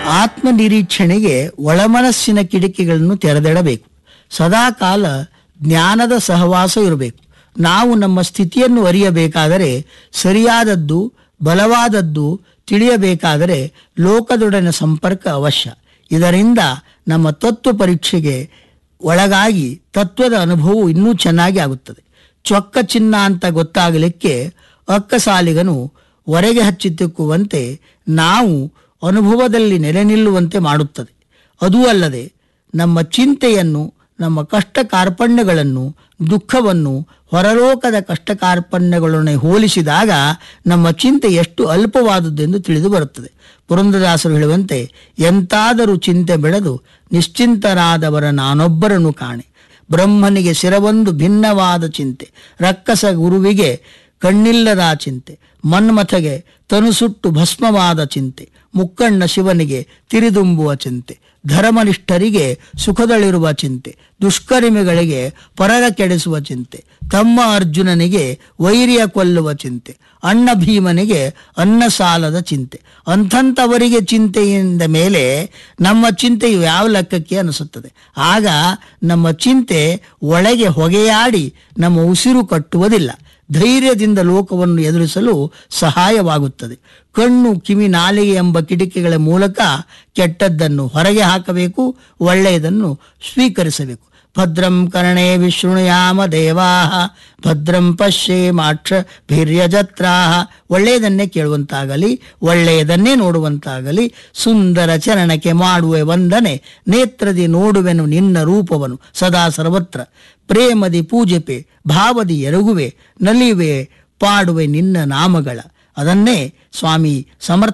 ಆತ್ಮನಿರೀಕ್ಷಣೆಗೆ ಒಳಮನಸ್ಸಿನ ಕಿಟಕಿಗಳನ್ನು ತೆರೆದಿಡಬೇಕು ಸದಾಕಾಲ ಜ್ಞಾನದ ಸಹವಾಸ ಇರಬೇಕು ನಾವು ನಮ್ಮ ಸ್ಥಿತಿಯನ್ನು ಅರಿಯಬೇಕಾದರೆ ಸರಿಯಾದದ್ದು ಬಲವಾದದ್ದು ತಿಳಿಯಬೇಕಾದರೆ ಲೋಕದೊಡನೆ ಸಂಪರ್ಕ ಅವಶ್ಯ ಇದರಿಂದ ನಮ್ಮ ತತ್ವ ಪರೀಕ್ಷೆಗೆ ಒಳಗಾಗಿ ತತ್ವದ ಅನುಭವವು ಇನ್ನೂ ಚೆನ್ನಾಗಿ ಆಗುತ್ತದೆ ಚೊಕ್ಕ ಚಿನ್ನ ಅಂತ ಗೊತ್ತಾಗಲಿಕ್ಕೆ ಅಕ್ಕಸಾಲಿಗನು ಹೊರಗೆ ಹಚ್ಚಿ ತಿಕ್ಕುವಂತೆ ನಾವು ಅನುಭವದಲ್ಲಿ ನೆಲೆ ನಿಲ್ಲುವಂತೆ ಮಾಡುತ್ತದೆ ಅದೂ ಅಲ್ಲದೆ ನಮ್ಮ ಚಿಂತೆಯನ್ನು ನಮ್ಮ ಕಷ್ಟ ಕಾರ್ಪಣ್ಯಗಳನ್ನು ದುಃಖವನ್ನು ಹೊರಲೋಕದ ಕಷ್ಟ ಕಾರ್ಪಣ್ಯಗಳೊಡನೆ ಹೋಲಿಸಿದಾಗ ನಮ್ಮ ಚಿಂತೆ ಎಷ್ಟು ಅಲ್ಪವಾದದ್ದೆಂದು ತಿಳಿದು ಬರುತ್ತದೆ ಪುರಂದರದಾಸರು ಹೇಳುವಂತೆ ಎಂತಾದರೂ ಚಿಂತೆ ಬೆಳೆದು ನಿಶ್ಚಿಂತರಾದವರ ನಾನೊಬ್ಬರನ್ನು ಕಾಣೆ ಬ್ರಹ್ಮನಿಗೆ ಶಿರವೊಂದು ಭಿನ್ನವಾದ ಚಿಂತೆ ರಕ್ಕಸ ಗುರುವಿಗೆ ಕಣ್ಣಿಲ್ಲದ ಚಿಂತೆ ಮನ್ಮಥಗೆ ತನು ಸುಟ್ಟು ಭಸ್ಮವಾದ ಚಿಂತೆ ಮುಕ್ಕಣ್ಣ ಶಿವನಿಗೆ ತಿರಿದುಂಬುವ ಚಿಂತೆ ಧರ್ಮನಿಷ್ಠರಿಗೆ ಸುಖದಲ್ಲಿರುವ ಚಿಂತೆ ದುಷ್ಕರ್ಮಿಗಳಿಗೆ ಪರಗ ಕೆಡಿಸುವ ಚಿಂತೆ ತಮ್ಮ ಅರ್ಜುನನಿಗೆ ವೈರ್ಯ ಕೊಲ್ಲುವ ಚಿಂತೆ ಅಣ್ಣ ಭೀಮನಿಗೆ ಅನ್ನ ಸಾಲದ ಚಿಂತೆ ಅಂಥಂಥವರಿಗೆ ಚಿಂತೆಯಿಂದ ಮೇಲೆ ನಮ್ಮ ಚಿಂತೆಯು ಯಾವ ಲೆಕ್ಕಕ್ಕೆ ಅನಿಸುತ್ತದೆ ಆಗ ನಮ್ಮ ಚಿಂತೆ ಒಳಗೆ ಹೊಗೆಯಾಡಿ ನಮ್ಮ ಉಸಿರು ಕಟ್ಟುವುದಿಲ್ಲ ಧೈರ್ಯದಿಂದ ಲೋಕವನ್ನು ಎದುರಿಸಲು ಸಹಾಯವಾಗುತ್ತದೆ ಕಣ್ಣು ಕಿವಿ ನಾಲಿಗೆ ಎಂಬ ಕಿಟಕಿಗಳ ಮೂಲಕ ಕೆಟ್ಟದ್ದನ್ನು ಹೊರಗೆ ಹಾಕಬೇಕು ಒಳ್ಳೆಯದನ್ನು ಸ್ವೀಕರಿಸಬೇಕು ಭದ್ರಂ ಕರ್ಣೇ ವಿಶೃಣುಯಾಮ ದೇವಾ ಭದ್ರಂ ಪಶ್ಯೇಮಾಕ್ಷ ಭೀರ್ಯಜತ್ರಾ ಒಳ್ಳೆಯದನ್ನೇ ಕೇಳುವಂತಾಗಲಿ ಒಳ್ಳೆಯದನ್ನೇ ನೋಡುವಂತಾಗಲಿ ಸುಂದರ ಚರಣಕ್ಕೆ ಮಾಡುವೆ ವಂದನೆ ನೇತ್ರದಿ ನೋಡುವೆನು ನಿನ್ನ ರೂಪವನು ಸದಾ ಸರ್ವತ್ರ ಪ್ರೇಮದಿ ಪೂಜೆಪೆ ಭಾವದಿ ಎರಗುವೆ ನಲಿವೆ ಪಾಡುವೆ ನಿನ್ನ ನಾಮಗಳ ಅದನ್ನೇ ಸ್ವಾಮಿ ಸಮರ್ಥ